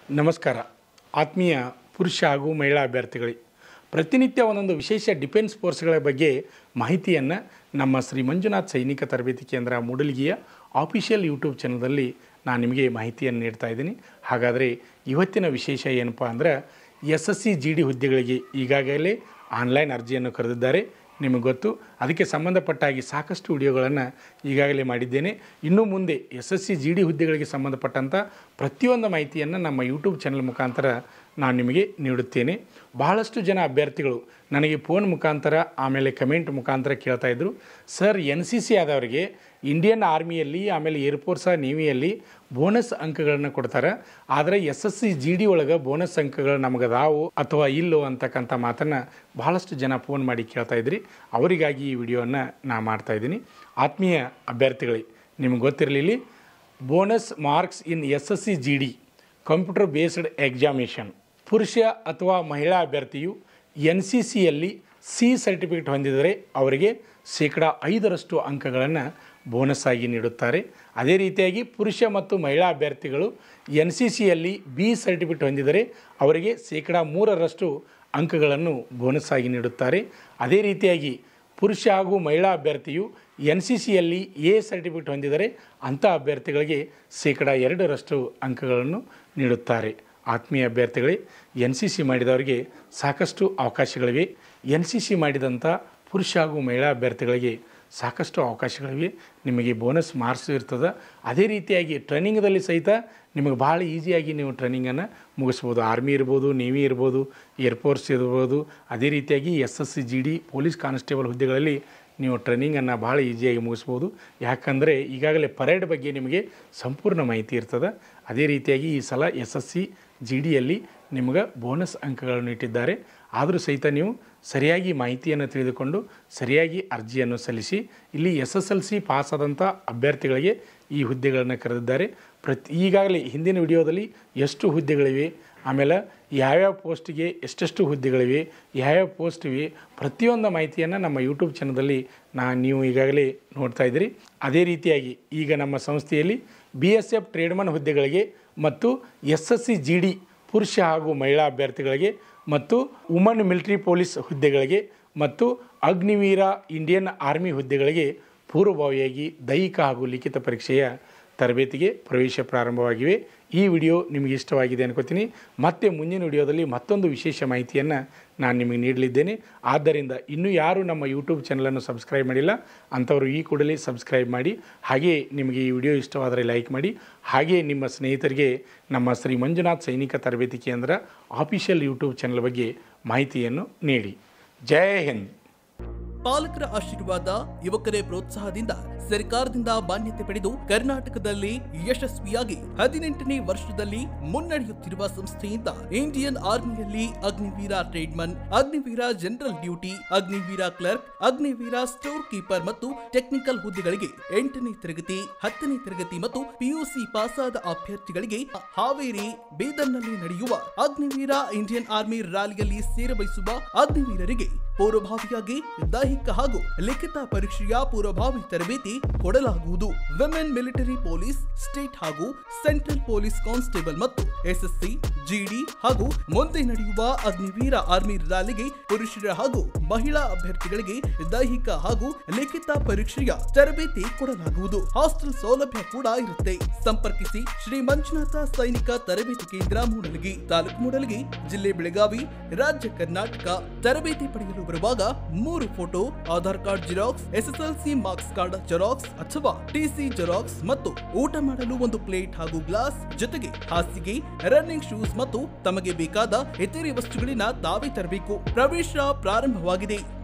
ನಮಸ್ಕಾರ ಆತ್ಮೀಯ ಪುರುಷ ಹಾಗೂ ಮಹಿಳಾ ಅಭ್ಯರ್ಥಿಗಳಿಗೆ ಪ್ರತಿನಿತ್ಯ ಒಂದೊಂದು ವಿಶೇಷ ಡಿಫೆನ್ಸ್ ಫೋರ್ಸ್ಗಳ ಬಗ್ಗೆ ಮಾಹಿತಿಯನ್ನು ನಮ್ಮ ಶ್ರೀ ಮಂಜುನಾಥ್ ಸೈನಿಕ ತರಬೇತಿ ಕೇಂದ್ರ ಮೂಡಲ್ಗಿಯ ಆಫಿಷಿಯಲ್ ಯೂಟ್ಯೂಬ್ ಚಾನಲ್ದಲ್ಲಿ ನಾನು ನಿಮಗೆ ಮಾಹಿತಿಯನ್ನು ನೀಡ್ತಾ ಇದ್ದೀನಿ ಹಾಗಾದರೆ ಇವತ್ತಿನ ವಿಶೇಷ ಏನಪ್ಪ ಅಂದ್ರೆ S S C G D ಹುದ್ದೆಗಳಿಗೆ ಈಗಾಗಲೇ ಆನ್ಲೈನ್ ಅರ್ಜಿಯನ್ನು ಕರೆದಿದ್ದಾರೆ ನಿಮಗೆ ಗೊತ್ತು ಅದಕ್ಕೆ ಸಂಬಂಧಪಟ್ಟ ಹಾಗೆ ಸಾಕಷ್ಟು ವಿಡಿಯೋಗಳನ್ನು ಈಗಾಗಲೇ ಮಾಡಿದ್ದೇನೆ ಇನ್ನು ಮುಂದೆ S S C G D ಹುದ್ದೆಗಳಿಗೆ ಸಂಬಂಧಪಟ್ಟಂಥ ಪ್ರತಿಯೊಂದು ಮಾಹಿತಿಯನ್ನು ನಮ್ಮ ಯೂಟ್ಯೂಬ್ ಚಾನಲ್ ಮುಖಾಂತರ ನಾನು ನಿಮಗೆ ನೀಡುತ್ತೇನೆ ಬಹಳಷ್ಟು ಜನ ಅಭ್ಯರ್ಥಿಗಳು ನನಗೆ ಫೋನ್ ಮುಖಾಂತರ ಆಮೇಲೆ ಕಮೆಂಟ್ ಮುಖಾಂತರ ಕೇಳ್ತಾ ಇದ್ದರು ಸರ್ ಎನ್ ಸಿ ಸಿ ಆದವರಿಗೆ ಇಂಡಿಯನ್ ಆರ್ಮಿಯಲ್ಲಿ ಆಮೇಲೆ ಏರ್ಫೋರ್ಸ ನೇವಿಯಲ್ಲಿ ಬೋನಸ್ ಅಂಕಗಳನ್ನು ಕೊಡ್ತಾರೆ ಆದರೆ S S C G D ಒಳಗೆ ಬೋನಸ್ ಅಂಕಗಳು ನಮಗೆ ಅದಾವು ಅಥವಾ ಇಲ್ಲೋ ಅಂತಕ್ಕಂಥ ಮಾತನ್ನು ಬಹಳಷ್ಟು ಜನ ಫೋನ್ ಮಾಡಿ ಕೇಳ್ತಾ ಇದ್ರಿ ಅವರಿಗಾಗಿ ಈ ವಿಡಿಯೋವನ್ನು ನಾ ಮಾಡ್ತಾ ಇದ್ದೀನಿ ಆತ್ಮೀಯ ಅಭ್ಯರ್ಥಿಗಳಿಗೆ ನಿಮ್ಗೆ ಗೊತ್ತಿರಲಿಲ್ಲ bonus marks in S S C G D computer based examination ಪುರುಷ ಅಥವಾ ಮಹಿಳಾ ಅಭ್ಯರ್ಥಿಯು ಎನ್ ಸಿ ಸಿಯಲ್ಲಿ ಸಿ ಸರ್ಟಿಫಿಕೇಟ್ ಹೊಂದಿದರೆ ಅವರಿಗೆ ಶೇಕಡ ಐದರಷ್ಟು ಅಂಕಗಳನ್ನು ಬೋನಸ್ ಆಗಿ ನೀಡುತ್ತಾರೆ ಅದೇ ರೀತಿಯಾಗಿ ಪುರುಷ ಮತ್ತು ಮಹಿಳಾ ಅಭ್ಯರ್ಥಿಗಳು ಎನ್ ಸಿ ಸಿಯಲ್ಲಿ ಬಿ ಸರ್ಟಿಫಿಕೇಟ್ ಹೊಂದಿದರೆ ಅವರಿಗೆ ಶೇಕಡ ಮೂರರಷ್ಟು ಅಂಕಗಳನ್ನು ಬೋನಸ್ ಆಗಿ ನೀಡುತ್ತಾರೆ ಅದೇ ರೀತಿಯಾಗಿ ಪುರುಷ ಹಾಗೂ ಮಹಿಳಾ ಅಭ್ಯರ್ಥಿಯು ಎನ್ ಸಿ ಸಿಯಲ್ಲಿ ಎ ಸರ್ಟಿಫಿಕೇಟ್ ಹೊಂದಿದರೆ ಅಂಥ ಅಭ್ಯರ್ಥಿಗಳಿಗೆ ಶೇಕಡ ಎರಡರಷ್ಟು ಅಂಕಗಳನ್ನು ನೀಡುತ್ತಾರೆ ಆತ್ಮೀಯ ಅಭ್ಯರ್ಥಿಗಳೇ ಎನ್ ಸಿ ಸಿ ಮಾಡಿದವರಿಗೆ ಸಾಕಷ್ಟು ಅವಕಾಶಗಳಿವೆ ಎನ್ ಸಿ ಸಿ ಮಾಡಿದಂಥ ಪುರುಷ ಹಾಗೂ ಮಹಿಳಾ ಅಭ್ಯರ್ಥಿಗಳಿಗೆ ಸಾಕಷ್ಟು ಅವಕಾಶಗಳಿವೆ ನಿಮಗೆ ಬೋನಸ್ ಮಾರ್ಕ್ಸ್ ಇರ್ತದೆ ಅದೇ ರೀತಿಯಾಗಿ ಟ್ರೈನಿಂಗ್ದಲ್ಲಿ ಸಹಿತ ನಿಮಗೆ ಭಾಳ ಈಸಿಯಾಗಿ ನೀವು ಟ್ರೈನಿಂಗನ್ನು ಮುಗಿಸ್ಬೋದು ಆರ್ಮಿ ಇರ್ಬೋದು ನೇವಿ ಇರ್ಬೋದು ಏರ್ಫೋರ್ಸ್ ಇರ್ಬೋದು ಅದೇ ರೀತಿಯಾಗಿ S S C G D police constable ಹುದ್ದೆಗಳಲ್ಲಿ ನೀವು ಟ್ರೈನಿಂಗನ್ನು ಭಾಳ ಈಸಿಯಾಗಿ ಮುಗಿಸ್ಬೋದು ಯಾಕಂದರೆ ಈಗಾಗಲೇ ಪರೇಡ್ ಬಗ್ಗೆ ನಿಮಗೆ ಸಂಪೂರ್ಣ ಮಾಹಿತಿ ಇರ್ತದೆ ಅದೇ ರೀತಿಯಾಗಿ ಈ ಸಲ ಎಸ್ ಎಸ್ ಸಿ ಜಿ ಡಿಯಲ್ಲಿ ನಿಮಗೆ ಬೋನಸ್ ಅಂಕಗಳನ್ನು ಇಟ್ಟಿದ್ದಾರೆ ಆದರೂ ಸಹಿತ ನೀವು ಸರಿಯಾಗಿ ಮಾಹಿತಿಯನ್ನು ತಿಳಿದುಕೊಂಡು ಸರಿಯಾಗಿ ಅರ್ಜಿಯನ್ನು ಸಲ್ಲಿಸಿ ಇಲ್ಲಿ ಎಸ್ ಎಸ್ ಎಲ್ ಸಿ ಪಾಸಾದಂಥ ಅಭ್ಯರ್ಥಿಗಳಿಗೆ ಈ ಹುದ್ದೆಗಳನ್ನು ಕರೆದಿದ್ದಾರೆ ಪ್ರತಿ ಈಗಾಗಲೇ ಹಿಂದಿನ ವಿಡಿಯೋದಲ್ಲಿ ಎಷ್ಟು ಹುದ್ದೆಗಳಿವೆ ಆಮೇಲೆ ಯಾವ್ಯಾವ ಪೋಸ್ಟಿಗೆ ಎಷ್ಟೆಷ್ಟು ಹುದ್ದೆಗಳಿವೆ ಯಾವ್ಯಾವ ಪೋಸ್ಟ್ ಇವೆ ಪ್ರತಿಯೊಂದು ಮಾಹಿತಿಯನ್ನು ನಮ್ಮ ಯೂಟ್ಯೂಬ್ ಚಾನಲಲ್ಲಿ ನಾ ನೀವು ಈಗಾಗಲೇ ನೋಡ್ತಾ ಇದ್ದೀರಿ ಅದೇ ರೀತಿಯಾಗಿ ಈಗ ನಮ್ಮ ಸಂಸ್ಥೆಯಲ್ಲಿ ಬಿ ಎಸ್ ಎಫ್ ಟ್ರೇಡ್ಮನ್ ಹುದ್ದೆಗಳಿಗೆ ಮತ್ತು S S C G D ಪುರುಷ ಹಾಗೂ ಮಹಿಳಾ ಅಭ್ಯರ್ಥಿಗಳಿಗೆ ಮತ್ತು ವುಮನ್ ಮಿಲಿಟರಿ ಪೊಲೀಸ್ ಹುದ್ದೆಗಳಿಗೆ ಮತ್ತು ಅಗ್ನಿವೀರ ಇಂಡಿಯನ್ ಆರ್ಮಿ ಹುದ್ದೆಗಳಿಗೆ ಪೂರ್ವಭಾವಿಯಾಗಿ ದೈಹಿಕ ಹಾಗೂ ಲಿಖಿತ ಪರೀಕ್ಷೆಯ ತರಬೇತಿಗೆ ಪ್ರವೇಶ ಪ್ರಾರಂಭವಾಗಿವೆ ಈ ವಿಡಿಯೋ ನಿಮಗೆ ಇಷ್ಟವಾಗಿದೆ ಅನ್ಕೋತೀನಿ ಮತ್ತೆ ಮುಂದಿನ ವಿಡಿಯೋದಲ್ಲಿ ಮತ್ತೊಂದು ವಿಶೇಷ ಮಾಹಿತಿಯನ್ನು ನಾನು ನಿಮಗೆ ನೀಡಲಿದ್ದೇನೆ ಆದ್ದರಿಂದ ಇನ್ನೂ ಯಾರು ನಮ್ಮ ಯೂಟ್ಯೂಬ್ ಚಾನಲನ್ನು ಸಬ್ಸ್ಕ್ರೈಬ್ ಮಾಡಿಲ್ಲ ಅಂಥವರು ಈ ಕೂಡಲೇ ಸಬ್ಸ್ಕ್ರೈಬ್ ಮಾಡಿ ಹಾಗೆ ನಿಮಗೆ ಈ ವಿಡಿಯೋ ಇಷ್ಟವಾದರೆ ಲೈಕ್ ಮಾಡಿ ಹಾಗೆ ನಿಮ್ಮ ಸ್ನೇಹಿತರಿಗೆ ನಮ್ಮ ಶ್ರೀ ಮಂಜುನಾಥ್ ಸೈನಿಕ ತರಬೇತಿ ಕೇಂದ್ರ ಆಫಿಷಿಯಲ್ ಯೂಟ್ಯೂಬ್ ಚಾನಲ್ ಬಗ್ಗೆ ಮಾಹಿತಿಯನ್ನು ನೀಡಿ ಜೈ ಹಿಂದ್ ಪಾಲಕರ ಆಶೀರ್ವಾದ ಯುವಕರೇ ಪ್ರೋತ್ಸಾಹದಿಂದ ಸರ್ಕಾರದಿಂದ ಮಾನ್ಯತೆ ಪಡೆದು ಕರ್ನಾಟಕದಲ್ಲಿ ಯಶಸ್ವಿಯಾಗಿ ಹದಿನೆಂಟನೇ ವರ್ಷದಲ್ಲಿ ಮುನ್ನಡೆಯುತ್ತಿರುವ ಸಂಸ್ಥೆಯಿಂದ ಇಂಡಿಯನ್ ಆರ್ಮಿಯಲ್ಲಿ Agniveer tradesman Agniveer general duty Agniveer clerk Agniveer store keeper ಮತ್ತು ಟೆಕ್ನಿಕಲ್ ಹುದ್ದೆಗಳಿಗೆ ಎಂಟನೇ ತರಗತಿ ಹತ್ತನೇ ತರಗತಿ ಮತ್ತು ಪಿಯುಸಿ ಪಾಸಾದ ಅಭ್ಯರ್ಥಿಗಳಿಗೆ ಹಾವೇರಿ ಬೀದರ್ನಲ್ಲಿ ನಡೆಯುವ ಅಗ್ನಿವೀರ ಇಂಡಿಯನ್ ಆರ್ಮಿ ರ್ಯಾಲಿಯಲ್ಲಿ ಸೇರಬಯಸುವ ಅಗ್ನಿವೀರರಿಗೆ ಪೂರ್ವಭಾವಿಯಾಗಿ ದೈಹಿಕ ಹಾಗೂ ಲಿಖಿತ ಪರೀಕ್ಷೆಯ ಪೂರ್ವಭಾವಿ ತರಬೇತಿ ಕೊಡಲಾಗುವುದು ವಿಮೆನ್ ಮಿಲಿಟರಿ ಪೊಲೀಸ್ ಸ್ಟೇಟ್ ಹಾಗೂ ಸೆಂಟ್ರಲ್ ಪೊಲೀಸ್ ಕಾನ್ಸ್ಟೇಬಲ್ ಮತ್ತು ಎಸ್ಎಸ್ಸಿ ಜಿಡಿ ಹಾಗೂ ಮುಂದೆ ನಡೆಯುವ ಅಗ್ನಿವೀರ ಆರ್ಮಿ ರ್ಯಾಲಿಗೆ ಪುರುಷರ ಹಾಗೂ ಮಹಿಳಾ ಅಭ್ಯರ್ಥಿಗಳಿಗೆ ದೈಹಿಕ ಹಾಗೂ ಲಿಖಿತ ಪರೀಕ್ಷೆಯ ತರಬೇತಿ ಕೊಡಲಾಗುವುದು ಹಾಸ್ಟೆಲ್ ಸೌಲಭ್ಯ ಕೂಡ ಇರುತ್ತೆ ಸಂಪರ್ಕಿಸಿ ಶ್ರೀ ಮಂಜುನಾಥ ಸೈನಿಕ ತರಬೇತಿ ಕೇಂದ್ರ ಮೂಡಲಗಿ ತಾಲೂಕು ಮೂಡಲಗಿ ಜಿಲ್ಲೆ ಬೆಳಗಾವಿ ರಾಜ್ಯ ಕರ್ನಾಟಕ ತರಬೇತಿ ಪಡೆಯಲು ಬರುವಾಗ ಮೂರು photo Aadhaar card xerox SSLC marks card xerox ಅಥವಾ ಟಿಸಿ ಜೆರಾಕ್ಸ್ ಮತ್ತು ಊಟ ಮಾಡಲು ಒಂದು ಪ್ಲೇಟ್ ಹಾಗೂ ಗ್ಲಾಸ್ ಜೊತೆಗೆ ಹಾಸಿಗೆ ರನ್ನಿಂಗ್ ಶೂಸ್ ಮತ್ತು ತಮಗೆ ಬೇಕಾದ ಇತರೆ ವಸ್ತುಗಳಿನ ತಾವೇ ತರಬೇಕು ಪ್ರವೇಶ ಪ್ರಾರಂಭವಾಗಿದೆ